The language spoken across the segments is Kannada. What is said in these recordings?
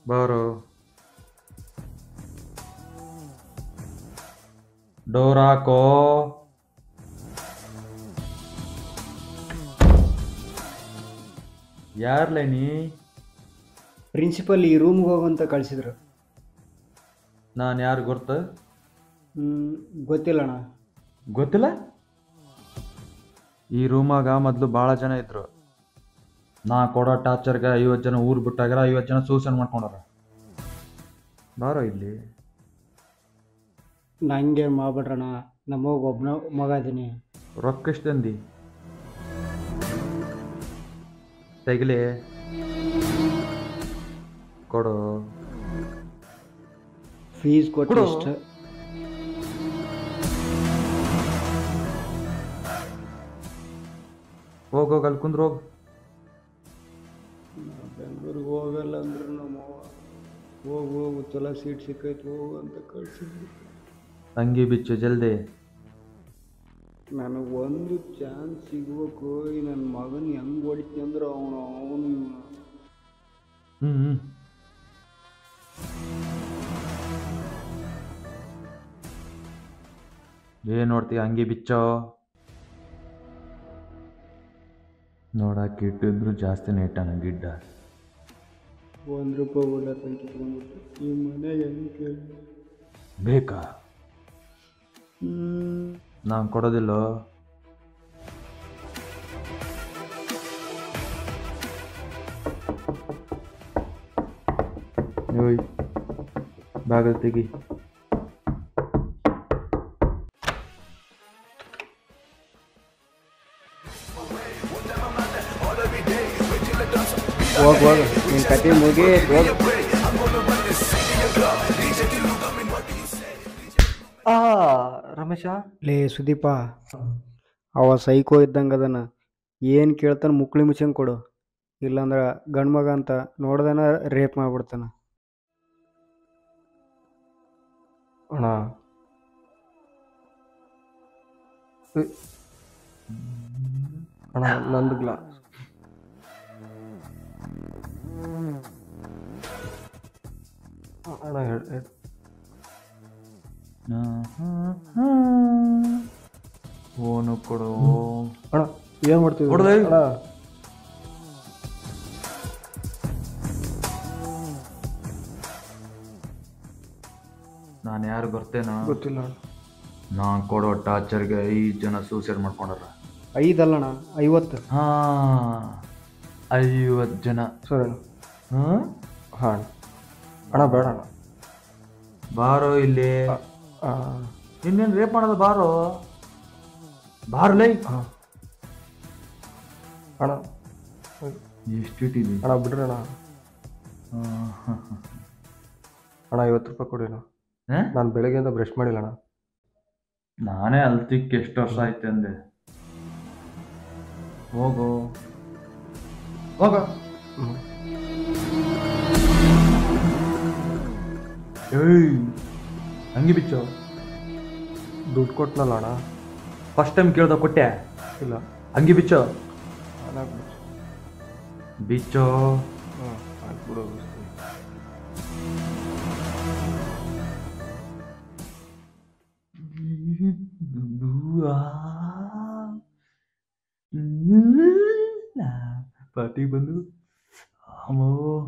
ಬಾರೋ ಡೋರ್ ಹಾಕೋ ಯಾರ್ಲೆ ನೀ ಪ್ರಿನ್ಸಿಪಲ್ ಈ ರೂಮ್ಗೆ ಹೋಗಂತ ಕಳಿಸಿದ್ರು ನಾನು ಯಾರು ಗೊತ್ತ ಗೊತ್ತಿಲ್ಲಣ್ಣ ಗೊತ್ತಿಲ್ಲ ಈ ರೂಮಾಗ ಮೊದಲು ಭಾಳ ಜನ ಇದ್ರು ನಾ ಕೊಡೋ ಟಾರ್ಚರ್ಗೆ ಐವತ್ತು ಜನ ಊರು ಬಿಟ್ಟಾಗ್ಯಾರ ಐವತ್ತು ಜನ ಸೂಸೈಡ್ ಮಾಡ್ಕೊಂಡಾರ ಬಾರೋ ಇಲ್ಲಿ ನಂಗೆ ಮಾಡ್ಬಿಡ್ರಣ ನಮಗ ಒಬ್ಬನ ಮಗ ಅದೀನಿ ರೊಕ್ಕ ಎಷ್ಟು ತಂದಿ ತೆಗಿಲಿ ಕೊಡು ಫೀಸ್ ಕೊಟ್ಟು ಕೊಡು. ಇಷ್ಟ ಹೋಗ್ ಹೋಗ್ ಅಲ್ಲಿ ಕುಂದ್ರ ಹೋಗ್ ಬೆಂಗಳೂರಿಗೆ ಹೋಗಲ್ಲ ಅಂದ್ರೆ ನಮ್ಮ ಹೋಗು ಹೋಗು ಚಲೋ ಸೀಟ್ ಸಿಕ್ಕೈತೆ ಹೋಗು ಅಂತ ಕಳ್ಸಿದ್ರು ಅಂಗಿ ಬಿಚ್ಚು ಜಲ್ದಿ ನನಗೆ ಒಂದು ಚಾನ್ಸ್ ಸಿಗ್ಬೇಕು ಈ ನನ್ನ ಮಗನ ಹೆಂಗೆ ಹೊಡಿತಿ ಅಂದ್ರೆ ಅವನು ಅವನು ಹ್ಮ್ ಹ್ಮ್ ಏನ್ ನೋಡ್ತೀಯ ಅಂಗಿ ಬಿಚ್ಚೋ ನೋಡಕ್ಕೆ ಇಟ್ಟಿದ್ರು ಜಾಸ್ತಿನೇ ಇಟ್ಟಾನ ಗಿಡ್ಡ ಒಂದು ರೂಪಾಯಿ ಒಳ್ಳೆ ಕಿತ್ಕೊಂಡ್ಬಿಟ್ಟು ಈ ಮನೆಗೆ ಹೆಂಗೆ ಕೇಳಿ ಬೇಕಾ ನಾನು ಕೊಡೋದಿಲ್ಲ ಓಯ್ ಬಾಗಲ್ ತೆಗಿ ಹೋಗಿ ಹೋಗು ನಿನ್ನ ಕತೆ ಮುಗಿ ಹೋಗು ಆ ರಮೇಶ ಲೇ ಸುದೀಪ ಅವ ಸೈಕೋ ಇದ್ದಂಗೆ ಅದನ ಏನು ಕೇಳ್ತಾನೆ ಮುಕ್ಳಿ ಮುಚ್ಚಂಗೆ ಕೊಡು ಇಲ್ಲಾಂದ್ರೆ ಗಂಡು ಮಗ ಅಂತ ನೋಡ್ದನ ರೇಪ್ ಮಾಡ್ಬಿಡ್ತಾನ ಅಣ್ಣ ಏ, ಅಣ್ಣ ನಂದು ಗ್ಲಾಸ್ ಅಣ್ಣ ಹೇಳ್- ಹೇಳ್. ಫೋನು ಕೊಡು ಅಣ್ಣ ಏನು ಮಾಡ್ತಿದ್ದೆ ಹೊಡ್ದೆ? ಅಣ್ಣ ನಾನು ಯಾರು ಬರ್ತೇನೋ ಗೊತ್ತಿಲ್ಲ ಅಣ್ಣ ನಾನು ಕೊಡೋ ಟಾರ್ಚರ್ಗೆ ಐದು ಜನ ಸೂಸೈಡ್ ಮಾಡ್ಕೊಂಡಾರ ಐದಲ್ಲಣ್ಣ ಐವತ್ತು ಹಾ ಐವತ್ತು ಜನ ಸರಿ ಅಣ್ಣ ಹಾಂ ಹಾಂ ಅಣ್ಣ ಅಣ್ಣ ಬೇಡ ಅಣ್ಣ ಬಾರೋ ಇಲ್ಲಿ ಆ, ಇನ್ನೇನು ರೇಪ್ ಮಾಡೋದು ಬಾರೋ ಬಾರ್ಲೈ ಹಾಂ ಅಣ್ಣ ಎಷ್ಟು ಇಟ್ಟಿದ್ವಿ ಅಣ್ಣ ಬಿಡ್ರಿ ಅಣ್ಣ ಅಣ್ಣ ಐವತ್ತು ರೂಪಾಯಿ ಕೊಡಿ ಅಣ್ಣ ನಾನು ಬೆಳಗ್ಗೆಯಿಂದ ಬ್ರಷ್ ಮಾಡಿಲ್ಲ ಅಣ್ಣ ನಾನೇ ಅಲ್ತಿಕ್ಕೆ ಎಷ್ಟು ವರ್ಷ ಆಯ್ತು ಅಂದೆ ಹೋಗು ಹೋಗ ಹ್ಞೂ ಏಯ್ ಹಂಗೆ ಬಿಚ್ಚು ದುಡ್ಡು ಕೊಟ್ನಲ್ಲ ಅಣ್ಣ ಫಸ್ಟ್ ಟೈಮ್ ಕೇಳ್ದ ಕೊಟ್ಟೆ ಇಲ್ಲ ಹಂಗೆ ಬಿಚ್ಚು ಅಣ್ಣ ಬಿಚ್ಚು ಹಾಂ ಆಯ್ತು ಬಿಡು ಪಾರ್ಟಿ ಬಂದು ಅಮ್ಮೋ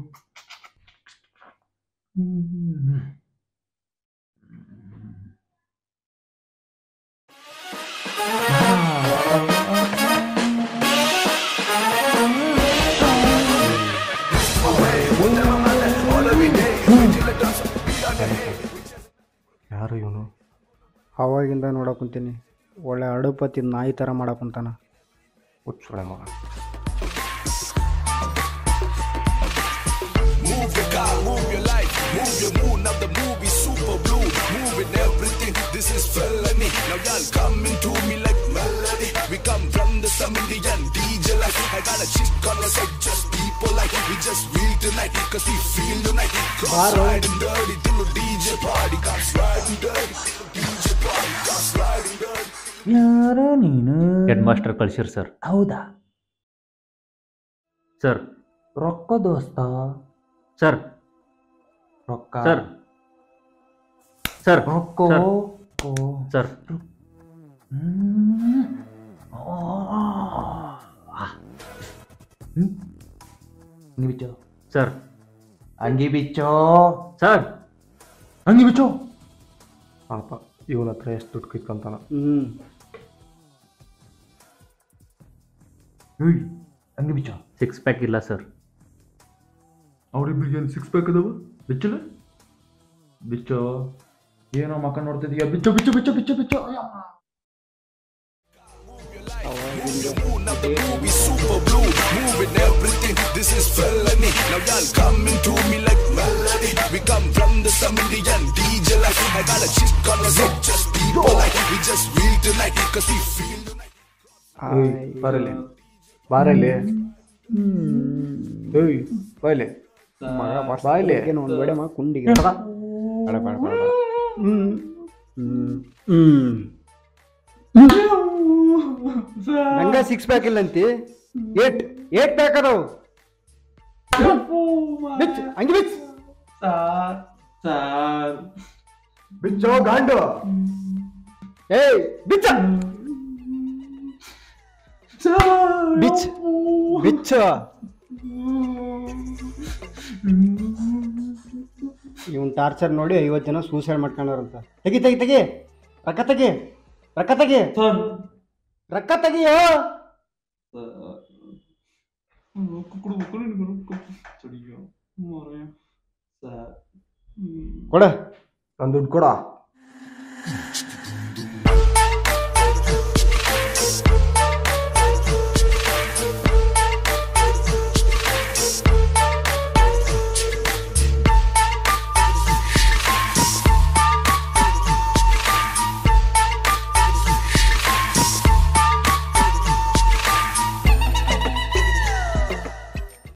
ಯಾರು ಇವನು ಅವಾಗಿಂದ ನೋಡಕ್ ಕುಂತೀನಿ ಒಳ್ಳೆ ಅಡುಪತಿ ನಾಯಿ ಥರ ಮಾಡಕ್ ಕುಂತಾನ ಹುಚ್ಚೊಳೆ ಮಗ Move your car, move your life, move your mood. Now the movie super blue, moving everything. This is felony. Now y'all coming to me like melody. We come from the some Indian DJ like. I got a chick on the side, just people like. We just real tonight, cause we feel tonight. Cross riding dirty till the DJ party. Comes riding dirty, DJ party. Comes riding dirty. ಯಾರೋ ನೀನು ಹೆಡ್ ಮಾಸ್ಟರ್ ಕಳ್ಸಿರ್ ಸರ್ ಹೌದಾ ಸರ್ ರೊಕ್ಕ ದೋಸ್ತ ಸರ್ ರೊಕ್ಕ ಸರ್ ಸರ್ ರೊಕ್ಕ ಸರ್ ಅಂಗಿ ಬಿಚ್ಚೋ ಸರ್ ಅಂಗಿ ಬಿಚ್ಚೋ ಸರ್ ಅಂಗಿ ಬಿಚ್ಚೋ ಪಾಪ ಇವನ ಹತ್ರ ಎಷ್ಟು ದುಡ್ಡು ಕಿತ್ಕೊಂತಾನ ಹ್ಞೂ ಏಯ್ ಅಂಗಿ ಬಿಚ್ಚೋ ಸಿಕ್ಸ್ ಪ್ಯಾಕ್ ಇಲ್ಲ ಸರ್ ಅವ್ರಿಬ್ರಿಗೆ ಏನು ಸಿಕ್ಸ್ ಪ್ಯಾಕ್ ಅದಾವ ಬಿಚ್ಚಲ ಬಿಚ್ಚೋ ಏನೋ ಮಕ್ಕ ನೋಡ್ತಿದೀಯ ಬಿಚ್ಚೋ ಬಿಚ್ಚೋ ಬಿಚ್ಚೋ ಬಿಚ್ಚೋ ಬಿಚ್ಚೋ ಅಯ್ಯಮ್ಮ. Moon of the movie super blue, moving everything. This is felony. Now y'all coming to me like melody. We come from the some Indian DJ like I got a chick on us, it just people like we just feel tonight cause we feel tonight. ಏಯ್ ಬರಲಿ ಬಾರಲ್ಲಿ ಏಯ್ ಬಾಯ್ಲಿ ಬಾಯ್ಲಿ ಏನು ಒಂದು ಬಡೆ ಮಾ ಕುಂಡಿಗೆ ಬೇಡ ಬೇಡ ಬೇಡ ಬೇಡ ಹ್ಮ್ ಹ್ಮ್ ಹ್ಮ್ ನಂಗ ಸಿಕ್ಸ್ ಪ್ಯಾಕ್ ಇಲ್ಲ ಅಂತಿ ಏಟ್ ಏಟ್ ಪ್ಯಾಕ್ ಅದಾವು ಬಿಚ್ ಹಂಗೆ ಬಿಚ್ ಸಾರ್ ಸಾರ್ ಬಿಚ್ಚೋ ಗಾಂಡು ಏಯ್ ಬಿಚ್ಚ ಬಿಚ್ ಬಿಚ್ಚ ಇವನ್ ಟಾರ್ಚರ್ ನೋಡಿ ಐವತ್ತು ಜನ ಸೂಸೈಡ್ ಮಾಡ್ಕೊಂಡವ್ರಂತ ತೆಗಿ ತೆಗಿ ತೆಗಿ ರೊಕ್ಕ ತೆಗಿ ರೊಕ್ಕ ತೆಗಿ ಸರ್ ರೊಕ್ಕ ತೆಗಿಯೋ ಕೊಡ್ಬೇಕು ನಿನಗೆ ರೊಕ್ಕ ಚಡಿಯೋ ಮಾರಾಯ. ಸರ್ ಕೊಡ ನನ್ನ ದುಡ್ಡು ಕೊಡ